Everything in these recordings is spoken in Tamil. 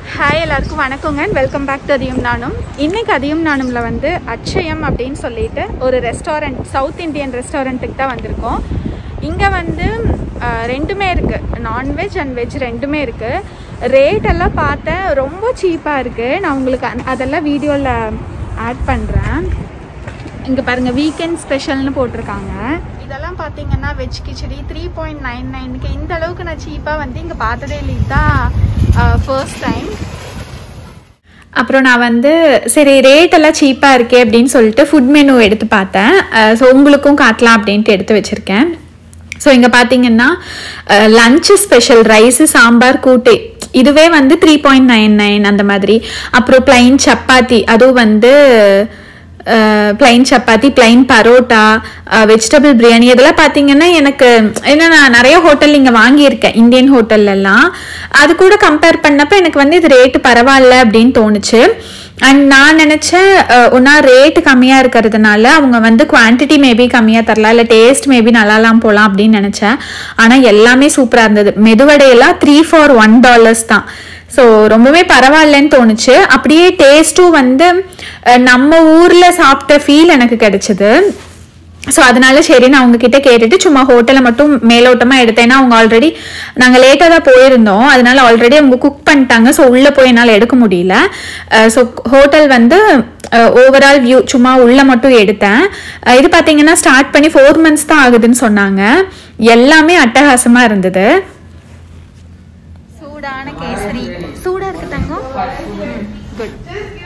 ஹாய் எல்லாருக்கும் வணக்கங்க வெல்கம் பேக் டு அதியம் நானும் இன்னைக்கு அதியம் நானும்ல வந்து அட்சயம் அப்படின்னு சொல்லிட்டு ஒரு ரெஸ்டாரண்ட் சவுத் இந்தியன் ரெஸ்டாரண்ட்டுக்கு தான் வந்திருக்கோம் இங்கே வந்து அஹ், ரெண்டுமே இருக்குது நான்வெஜ் அண்ட் வெஜ் ரெண்டுமே இருக்குது ரேட் எல்லாம் பார்த்தேன் ரொம்ப சீப்பாக இருக்குது நான் உங்களுக்கு அந்த- அதெல்லாம் வீடியோவில் ஆட் பண்ணுறேன் இங்கே பாருங்கள் வீக்கெண்ட் ஸ்பெஷல்னு போட்டிருக்காங்க இதெல்லாம் பார்த்தீங்கன்னா veg khichdi three point nine நைனுக்கு இந்த அளவுக்கு நான் சீப்பாக வந்து இங்கே பார்த்ததே இல்லை இதுதான் ஃபர்ஸ்ட் டைம் அப்புறம் நான் வந்து சரி ரேட் எல்லாம் சீப்பாக இருக்கே அப்படின்னு சொல்லிட்டு ஃபுட் மெனு எடுத்து பார்த்தேன் ஸோ உங்களுக்கும் காட்டலாம் அப்படின்ட்டு எடுத்து வச்சுருக்கேன் ஸோ இங்கே பார்த்தீங்கன்னா லஞ்சு ஸ்பெஷல் ரைஸு சாம்பார் கூட்டு இதுவே வந்து த்ரீ பாயிண்ட் நைன் நைன் அந்த மாதிரி அப்புறம் பிளைன் சப்பாத்தி அதுவும் வந்து plain chapati plain parotta vegetable biryani இதெல்லாம் பார்த்தீங்கன்னா எனக்கு ஏன்னா நான் நிறைய ஹோட்டல் இங்கே வாங்கியிருக்கேன் இந்தியன் ஹோட்டல்லலாம் அது கூட கம்பேர் பண்ணப்போ எனக்கு வந்து இது ரேட்டு பரவாயில்ல அப்படின்னு தோணுச்சு அண்ட் நான் நினச்சேன் ஒன்றா ரேட்டு கம்மியாக இருக்கிறதுனால அவங்க வந்து குவான்டிட்டி மேபி கம்மியாக தரலாம் இல்லை டேஸ்ட் மேபி நல்லாலாம் போகலாம் அப்படின்னு நினச்சேன் ஆனால் எல்லாமே சூப்பராக இருந்தது மெதுவடையெல்லாம் த்ரீ ஃபார் ஒன் டாலர்ஸ் தான் ஸோ ரொம்பவே பரவாயில்லன்னு தோணுச்சு அப்படியே டேஸ்ட்டும் வந்து அஹ், நம்ம ஊரில் சாப்பிட்ட ஃபீல் எனக்கு கிடைச்சிது ஸோ அதனால சரி நான் உங்ககிட்ட கேட்டுட்டு சும்மா ஹோட்டலை மட்டும் மேலோட்டமாக எடுத்தேன்னா அவங்க ஆல்ரெடி நாங்கள் லேட்டாக தான் போயிருந்தோம் அதனால ஆல்ரெடி அவங்க குக் பண்ணிட்டாங்க ஸோ உள்ளே போய் என்னால் எடுக்க முடியல ஸோ ஹோட்டல் வந்து ஓவரால் வியூ சும்மா உள்ளே மட்டும் எடுத்தேன் அஹ், இது பார்த்தீங்கன்னா ஸ்டார்ட் பண்ணி ஃபோர் மந்த்ஸ் தான் ஆகுதுன்னு சொன்னாங்க எல்லாமே அட்டகாசமாக இருந்தது சூடான கேசரி சூடா இருக்கு தங்கம் குட்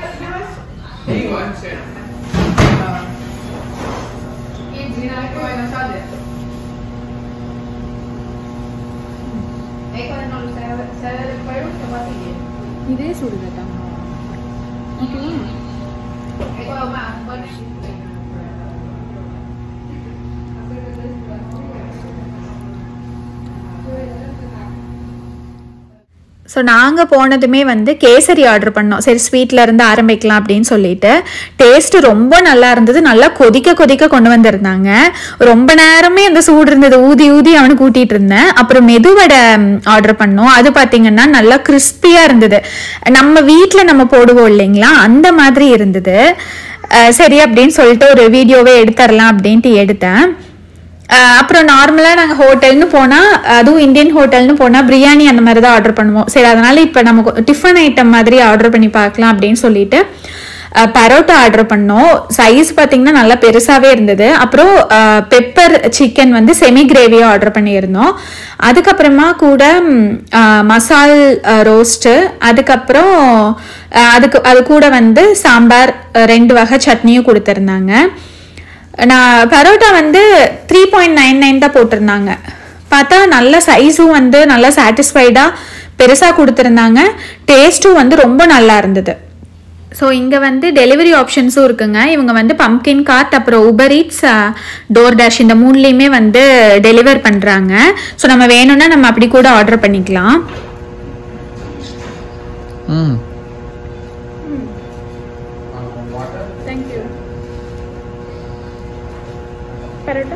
இதே சூடுதா தங்கம் ஓகேவா ஸோ நாங்கள் போனதுமே வந்து கேசரி ஆர்டர் பண்ணோம் சரி ஸ்வீட்ல இருந்து ஆரம்பிக்கலாம் அப்படின்னு சொல்லிட்டு டேஸ்ட் ரொம்ப நல்லா இருந்தது நல்லா கொதிக்க கொதிக்க கொண்டு வந்திருந்தாங்க ரொம்ப நேரமே அந்த சூடு இருந்தது ஊதி ஊதி அவனுக்கு ஊட்டிட்டு இருந்தேன் அப்புறம் மெதுவடை ஆர்டர் பண்ணோம் அது பார்த்தீங்கன்னா நல்லா கிறிஸ்பியாக இருந்தது நம்ம வீட்டில் நம்ம போடுவோம் இல்லைங்களா அந்த மாதிரி இருந்தது அஹ் சரி அப்படின்னு சொல்லிட்டு ஒரு வீடியோவே எடுத்துடலாம் அப்படின்ட்டு எடுத்தேன் அஹ் அப்புறம் நார்மலாக நாங்கள் ஹோட்டல்னு போனால் அதுவும் இந்தியன் ஹோட்டல்னு போனால் பிரியாணி அந்த மாதிரி தான் ஆர்டர் பண்ணுவோம் சரி அதனால் இப்போ நமக்கு டிஃபன் ஐட்டம் மாதிரி ஆர்டர் பண்ணி பார்க்கலாம் அப்படின்னு சொல்லிட்டு அஹ் பரோட்டா ஆர்டர் பண்ணோம் சைஸ் பார்த்தீங்கன்னா நல்லா பெருசாகவே இருந்தது அப்புறம் பெப்பர் சிக்கன் வந்து செமி கிரேவியாக ஆர்டர் பண்ணியிருந்தோம் அதுக்கப்புறமா கூட ம், அஹ், மசால் ரோஸ்ட்டு அதுக்கப்புறம் அஹ், அதுக்கு அது கூட வந்து சாம்பார் அஹ், ரெண்டு வகை சட்னியும் கொடுத்துருந்தாங்க நான் பரோட்டா வந்து த்ரீ பாயிண்ட் நைன் நைன் தான் போட்டிருந்தாங்க பார்த்தா நல்ல சைஸும் வந்து நல்லா சாட்டிஸ்ஃபைடாக பெருசாக கொடுத்துருந்தாங்க டேஸ்ட்டும் வந்து ரொம்ப நல்லா இருந்தது ஸோ இங்கே வந்து டெலிவரி ஆப்ஷன்ஸும் இருக்குங்க இவங்க வந்து பம்கின் கார்ட் அப்புறம் உபர் ஈட்ஸ் டோர் டேஷ் இந்த மூணுலேயுமே வந்து டெலிவர் பண்ணுறாங்க ஸோ நம்ம வேணும்னா நம்ம அப்படி கூட ஆர்டர் பண்ணிக்கலாம் ம் தேங்க்யூ பரோட்டா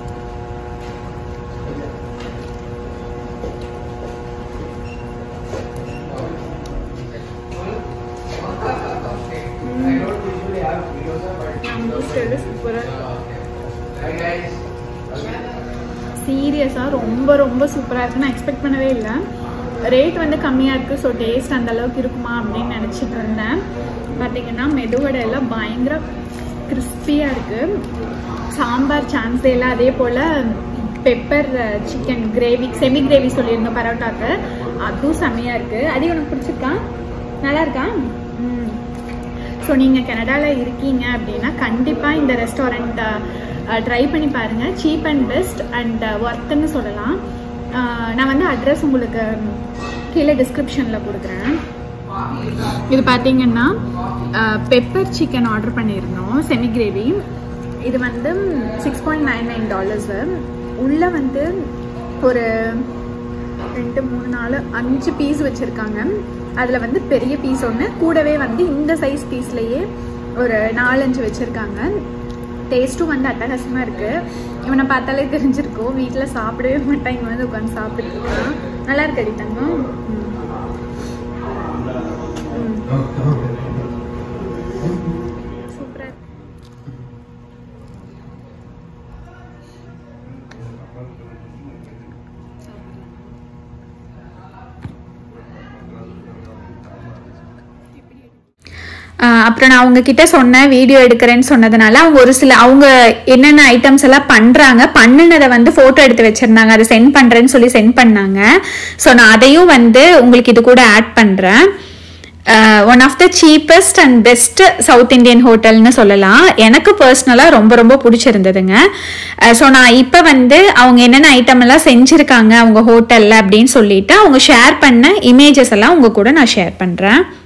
சீரியஸாக ரொம்ப ரொம்ப சூப்பராக இருக்கு நான் எக்ஸ்பெக்ட் பண்ணவே இல்லை ரேட் வந்து கம்மியாக இருக்குது ஸோ டேஸ்ட் அந்த அளவுக்கு இருக்குமா அப்படின்னு நினச்சிட்டு இருந்தேன் பார்த்தீங்கன்னா மெதுவடை எல்லாம் பயங்கர கிறிஸ்பியாக இருக்குது சாம்பார் சான்ஸே இல்லை அதே போல் pepper chicken gravy semi gravy சொல்லியிருந்தோம் பரோட்டாக்கு அதுவும் செம்மையாக இருக்குது அது உனக்கு பிடிச்சிருக்கா நல்லா இருக்கா ம் ஸோ நீங்கள் கனடாவில் இருக்கீங்க அப்படின்னா கண்டிப்பாக இந்த ரெஸ்டாரண்ட் ட்ரை பண்ணி பாருங்கள் சீப் அண்ட் பெஸ்ட் அண்ட் ஒர்த்துன்னு சொல்லலாம் அஹ், நான் வந்து அட்ரஸ் உங்களுக்கு கீழே டிஸ்கிரிப்ஷனில் கொடுக்குறேன் இது பார்த்தீங்கன்னா பெப்பர் சிக்கன் ஆர்டர் பண்ணியிருந்தோம் செமி கிரேவி இது வந்து six point nine nine dollars உள்ளே வந்து ஒரு ரெண்டு மூணு நாலு அஞ்சு பீஸ் வச்சுருக்காங்க அதில் வந்து பெரிய பீஸ் ஒன்று கூடவே வந்து இந்த சைஸ் பீஸ்லேயே ஒரு நாலஞ்சு வச்சுருக்காங்க டேஸ்ட்டும் வந்து அட்டகாசமாக இருக்குது இவனை பார்த்தாலே தெரிஞ்சிருக்கும் வீட்டில் சாப்பிடவே மாட்டான் இங்கே வந்து உட்காந்து சாப்பிட்டுட்டு இருக்கான் நல்லா இருக்கடி தங்கம் ம். ஆஹ் அப்புறம் நான் அவங்க கிட்ட சொன்னேன் வீடியோ எடுக்கிறேன்னு சொன்னதுனால அவங்க ஒரு சில அவங்க என்னென்ன ஐட்டம்ஸ் எல்லாம் பண்றாங்க பண்ணுனதை வந்து போட்டோ எடுத்து வச்சிருந்தாங்க அதை சென்ட் பண்றேன்னு சொல்லி சென்ட் பண்ணாங்க ஸோ நான் அதையும் வந்து உங்களுக்கு இது கூட ஆட் பண்றேன் one of the cheapest and best South Indian ஹோட்டல்னு சொல்லலாம் எனக்கு பர்சனலாக ரொம்ப ரொம்ப பிடிச்சிருந்ததுங்க ஸோ நான் இப்போ வந்து அவங்க என்னென்ன ஐட்டம் எல்லாம் செஞ்சுருக்காங்க அவங்க ஹோட்டலில் அப்படின்னு சொல்லிட்டு அவங்க ஷேர் பண்ண இமேஜஸ் எல்லாம் உங்க கூட நான் ஷேர் பண்ணுறேன்